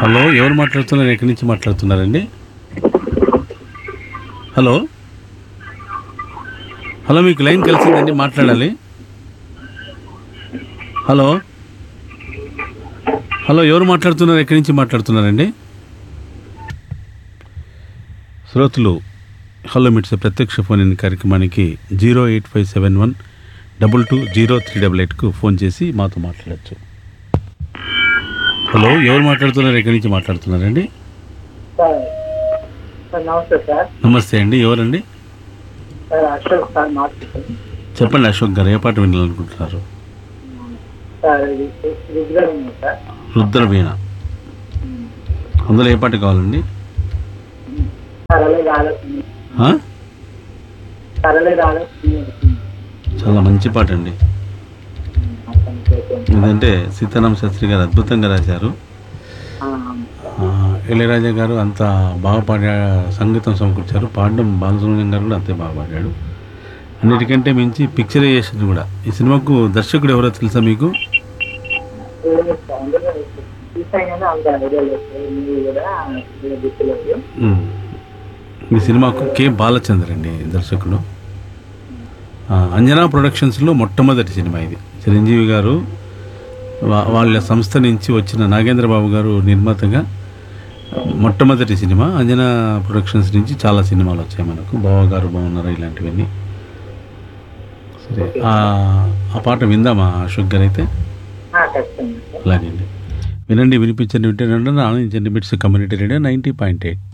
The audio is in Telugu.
హలో ఎవరు మాట్లాడుతున్నారు ఎక్కడి నుంచి మాట్లాడుతున్నారండి హలో హలో మీకు లైన్ కలిసిందండి మాట్లాడాలి హలో హలో ఎవరు మాట్లాడుతున్నారు ఎక్కడి నుంచి మాట్లాడుతున్నారండి శ్రోతలు హలో మిట్స్ ప్రత్యక్ష ఫోన్ ఇన్ కార్యక్రమానికి zero eight five seven one double two zero three double ఎయిట్కు ఫోన్ చేసి మాతో మాట్లాడచ్చు హలో ఎవరు మాట్లాడుతున్నారు ఎక్కడి నుంచి మాట్లాడుతున్నారండి సార్ సార్ నమస్తే సార్ నమస్తే అండి ఎవరండి సార్ అశోక్ సార్ మాట్లాడుతున్నాను చెప్పండి అశోక్ గారు ఏ పాట వినాలనుకుంటున్నారు సార్ ఇది రుద్రం ఉంది సార్ రుద్రవీణ అందులో ఏ పాట కావాలండి సరళే ఆలోచన ఆ? సరళే ఆలోచన చాలా మంచి పాట అండి ఎందుకంటే సీతారామ శాస్త్రి గారు అద్భుతంగా రాశారు ఆ, ఇళయరాజా గారు అంత బాగా పాడా సంగీతం సమకూర్చారు పాడడం బాలసుబ్రహ్మణ్యం గారు కూడా అంతే బాగా పాడాడు అన్నిటికంటే మించి పిక్చరైజేషన్ కూడా ఈ సినిమాకు దర్శకుడు ఎవరో తెలుసా మీకు చూసాగానే అంత ఐడియా లేదు సార్ మీరు కూడా మీరు గుర్తులేదు ఉమ్. ఈ సినిమాకు కె బాలచంద్ర అండి దర్శకుడు ఆ, అంజనా ప్రొడక్షన్స్లో మొట్టమొదటి సినిమా ఇది చిరంజీవి గారు వా- వాళ్ళ సంస్థ నుంచి వచ్చిన నాగేంద్ర బాబు గారు నిర్మాతగా మొట్టమొదటి సినిమా అంజనా ప్రొడక్షన్స్ నుంచి చాలా సినిమాలు వచ్చాయి మనకు బావగారు బాగున్నారు ఇలాంటివన్నీ సరే ఆ ఆ పాట విందామా అశోక్ గారు అయితే ఖచ్చితంగా సార్ అలాగే అండి వినండి వినిపించండి వింటే ఆనందించండి MITS community radio ninety point eight